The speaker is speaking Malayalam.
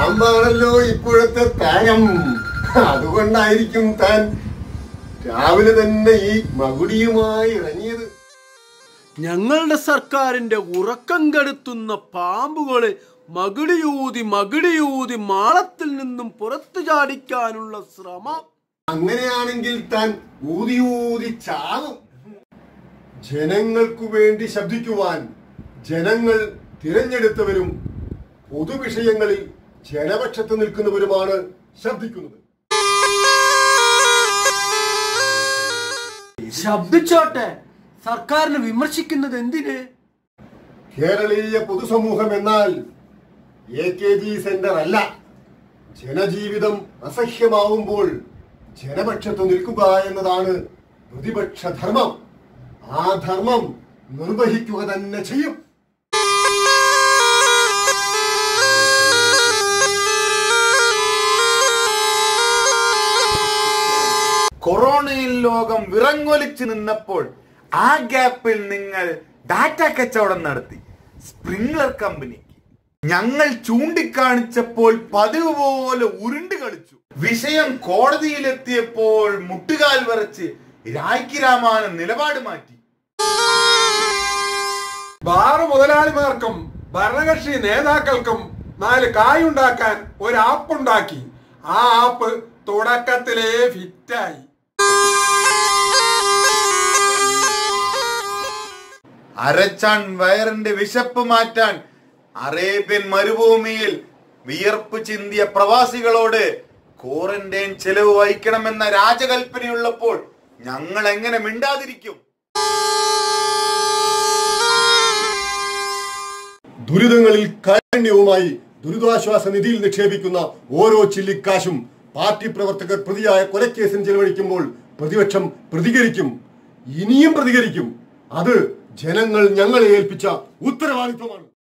പാമ്പാണല്ലോ ഇപ്പോഴത്തെ താരം അതുകൊണ്ടായിരിക്കും താൻ രാവിലെ തന്നെ ഈ മകുടിയുമായി ഇറങ്ങിയത് ഞങ്ങളുടെ സർക്കാരിന്റെ ഉറക്കം കെടുത്തുന്ന പാമ്പുകളെ മകിടിയൂതി മകിടിയൂതി മാളത്തിൽ നിന്നും പുറത്തു ചാടിക്കാനുള്ള ശ്രമം അങ്ങനെയാണെങ്കിൽ താൻ ഊതിയൂതി ചാകും ജനങ്ങൾക്കു വേണ്ടി ശബ്ദിക്കുവാൻ ജനങ്ങൾ തിരഞ്ഞെടുത്തവരും പൊതുവിഷയങ്ങളിൽ ജനപക്ഷത്ത് നിൽക്കുന്നവരുമാണ് ശബ്ദിക്കുന്നത് ശബ്ദിച്ചോട്ടെ സർക്കാരിനെ വിമർശിക്കുന്നത് എന്തിന് കേരളീയ പൊതുസമൂഹം എന്നാൽ എ കെ ജി സെന്റർ അല്ല ജനജീവിതം അസഹ്യമാവുമ്പോൾ ജനപക്ഷത്ത് നിൽക്കുക എന്നതാണ് പ്രതിപക്ഷ ധർമ്മം ആ ധർമ്മം നിർവഹിക്കുക തന്നെ ചെയ്യും കൊറോണയിൽ ലോകം വിറങ്ങൊലിച്ചു നിന്നപ്പോൾ ആ ഗ്യാപ്പിൽ നിങ്ങൾ ഡാറ്റ കച്ചവടം നടത്തി സ്പ്രിംഗ്ലർ കമ്പനിക്ക് ഞങ്ങൾ ചൂണ്ടിക്കാണിച്ചപ്പോൾ പതിവ് പോലെ ഉരുണ്ട് കളിച്ചു വിഷയം കോടതിയിലെത്തിയപ്പോൾ മുട്ടുകാൽ വരച്ച് രായ്ക്ക് രാമാനം നിലപാട് മാറ്റി ബാറ് മുതലാളിമാർക്കും ഭരണകക്ഷി നേതാക്കൾക്കും നാല് കായുണ്ടാക്കാൻ ഒരു ആപ്പ് ഉണ്ടാക്കി ആ ആപ്പ് തുടക്കത്തിലേ ഫിറ്റായി അരച്ചാൻ വയറിന്റെ വിശപ്പ് മാറ്റാൻ അറേബ്യൻ മരുഭൂമിയിൽ വിയർപ്പ് ചിന്തിയ പ്രവാസികളോട് ക്വാറന്റൈൻ ചെലവ് വഹിക്കണമെന്ന രാജകൽപ്പനയുള്ളപ്പോൾ ഞങ്ങൾ എങ്ങനെ മിണ്ടാതിരിക്കും ദുരിതങ്ങളിൽ കാരുണ്യവുമായി ദുരിതാശ്വാസ നിധിയിൽ നിക്ഷേപിക്കുന്ന ഓരോ ചില്ലിക്കാശും പാർട്ടി പ്രവർത്തകർ പ്രതിയായ കൊലക്കേസിന് ചെലവഴിക്കുമ്പോൾ പ്രതിപക്ഷം പ്രതികരിക്കും ഇനിയും പ്രതികരിക്കും അത് ജനങ്ങൾ ഞങ്ങളെ ഏൽപ്പിച്ച ഉത്തരവാദിത്വമാണ്